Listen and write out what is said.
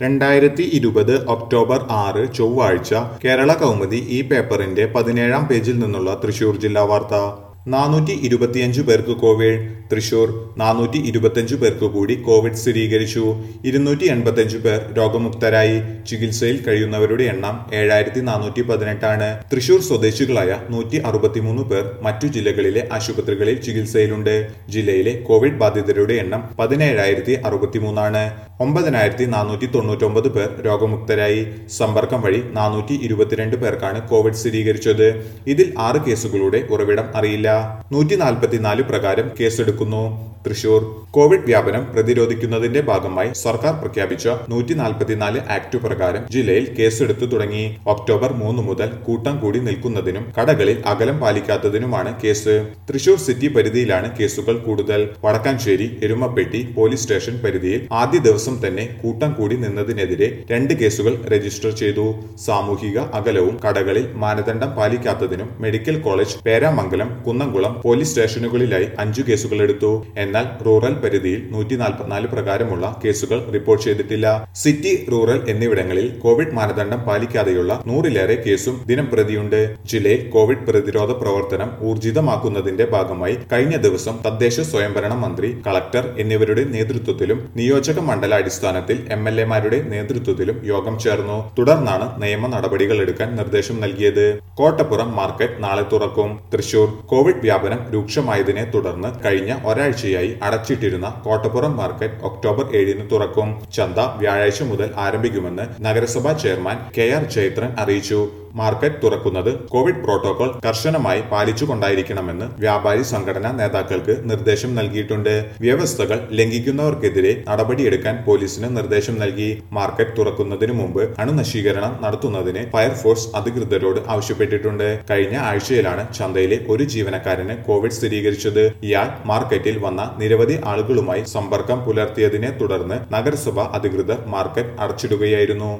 രണ്ടായിരത്തി ഇരുപത് ഒക്ടോബർ ആറ് ചൊവ്വാഴ്ച കേരള കൗമുദി ഈ പേപ്പറിന്റെ പതിനേഴാം പേജിൽ നിന്നുള്ള തൃശൂർ ജില്ലാ വാർത്ത നാനൂറ്റി ഇരുപത്തിയഞ്ച് പേർക്ക് കോവിഡ് തൃശൂർ നാനൂറ്റി ഇരുപത്തിയഞ്ച് പേർക്ക് കൂടി കോവിഡ് സ്ഥിരീകരിച്ചു ഇരുന്നൂറ്റി എൺപത്തിയഞ്ച് പേർ രോഗമുക്തരായി ചികിത്സയിൽ കഴിയുന്നവരുടെ എണ്ണം ഏഴായിരത്തി നാനൂറ്റി പതിനെട്ടാണ് തൃശൂർ സ്വദേശികളായ നൂറ്റി അറുപത്തിമൂന്ന് പേർ മറ്റു ജില്ലകളിലെ ആശുപത്രികളിൽ ചികിത്സയിലുണ്ട് ജില്ലയിലെ കോവിഡ് ബാധിതരുടെ എണ്ണം പതിനേഴായിരത്തി അറുപത്തിമൂന്നാണ് ഒമ്പതിനായിരത്തി നാനൂറ്റി തൊണ്ണൂറ്റൊമ്പത് പേർ രോഗമുക്തരായി സമ്പർക്കം വഴി നാനൂറ്റി ഇരുപത്തിരണ്ട് പേർക്കാണ് കോവിഡ് സ്ഥിരീകരിച്ചത് ഇതിൽ ആറ് കേസുകളുടെ ഉറവിടം അറിയില്ല നൂറ്റി നാൽപ്പത്തിനാല് പ്രകാരം കേസെടുക്കുന്നു തൃശൂർ കോവിഡ് വ്യാപനം പ്രതിരോധിക്കുന്നതിന്റെ ഭാഗമായി സർക്കാർ പ്രഖ്യാപിച്ച നൂറ്റി നാൽപ്പത്തിനാല് ആക്ട് പ്രകാരം ജില്ലയിൽ കേസെടുത്തു തുടങ്ങി ഒക്ടോബർ മൂന്ന് മുതൽ കൂട്ടം കൂടി നിൽക്കുന്നതിനും കടകളിൽ അകലം പാലിക്കാത്തതിനുമാണ് കേസ് തൃശൂർ സിറ്റി പരിധിയിലാണ് കേസുകൾ കൂടുതൽ വടക്കാഞ്ചേരി എരുമപ്പെട്ടി പോലീസ് സ്റ്റേഷൻ പരിധിയിൽ ആദ്യ ദിവസം തന്നെ കൂട്ടം കൂടി നിന്നതിനെതിരെ രണ്ട് കേസുകൾ രജിസ്റ്റർ ചെയ്തു സാമൂഹിക അകലവും കടകളിൽ മാനദണ്ഡം പാലിക്കാത്തതിനും medical college Peramangalam Kunnamkulam police സ്റ്റേഷനുകളിലായി അഞ്ചു കേസുകൾ എടുത്തു എന്നാൽ റൂറൽ പരിധിയിൽ നൂറ്റി നാൽപ്പത്തിനാല് പ്രകാരമുള്ള കേസുകൾ റിപ്പോർട്ട് ചെയ്തിട്ടില്ല സിറ്റി റൂറൽ എന്നിവിടങ്ങളിൽ കോവിഡ് മാനദണ്ഡം പാലിക്കാതെയുള്ള നൂറിലേറെ കേസും ദിനം പ്രതിയുണ്ട് ജില്ലയിൽ കോവിഡ് പ്രതിരോധ പ്രവർത്തനം ഊർജിതമാക്കുന്നതിന്റെ ഭാഗമായി കഴിഞ്ഞ ദിവസം തദ്ദേശ സ്വയംഭരണ മന്ത്രി കളക്ടർ എന്നിവരുടെ നേതൃത്വത്തിലും നിയോജക മണ്ഡലാടിസ്ഥാനത്തിൽ എം എൽ എമാരുടെ നേതൃത്വത്തിലും യോഗം ചേർന്നു തുടർന്നാണ് നിയമ നടപടികൾ എടുക്കാൻ നിർദ്ദേശം നൽകിയത് കോട്ടപ്പുറം മാർക്കറ്റ് നാളെ തുറക്കും തൃശൂർ കോവിഡ് വ്യാപനം രൂക്ഷമായതിനെ തുടർന്ന് കഴിഞ്ഞ ഒരാഴ്ചയായി അടച്ചിട്ടിരുന്ന കോട്ടപ്പുറം മാർക്കറ്റ് ഒക്ടോബർ ഏഴിന് തുറക്കും ചന്ത വ്യാഴാഴ്ച മുതൽ ആരംഭിക്കുമെന്ന് നഗരസഭാ ചെയർമാൻ കെ ആർ ജയത്രൻ അറിയിച്ചു മാർക്കറ്റ് തുറക്കുന്നത് കോവിഡ് പ്രോട്ടോകോൾ കർശനമായി പാലിച്ചുകൊണ്ടായിരിക്കണമെന്ന് വ്യാപാരി സംഘടനാ നേതാക്കൾക്ക് നിർദ്ദേശം നൽകിയിട്ടുണ്ട് വ്യവസ്ഥകൾ ലംഘിക്കുന്നവർക്കെതിരെ നടപടിയെടുക്കാൻ പോലീസിന് നിർദ്ദേശം നൽകി മാർക്കറ്റ് തുറക്കുന്നതിനു മുമ്പ് അണുനശീകരണം നടത്തുന്നതിന് ഫയർഫോഴ്സ് അധികൃതരോട് ആവശ്യപ്പെട്ടിട്ടുണ്ട് കഴിഞ്ഞ ആഴ്ചയിലാണ് ചന്തയിലെ ഒരു ജീവനക്കാരന് കോവിഡ് സ്ഥിരീകരിച്ചത് ഇയാൾ മാർക്കറ്റിൽ വന്ന നിരവധി ആളുകളുമായി സമ്പർക്കം പുലർത്തിയതിനെ തുടർന്ന് നഗരസഭ അധികൃതർ മാർക്കറ്റ് അടച്ചിടുകയായിരുന്നു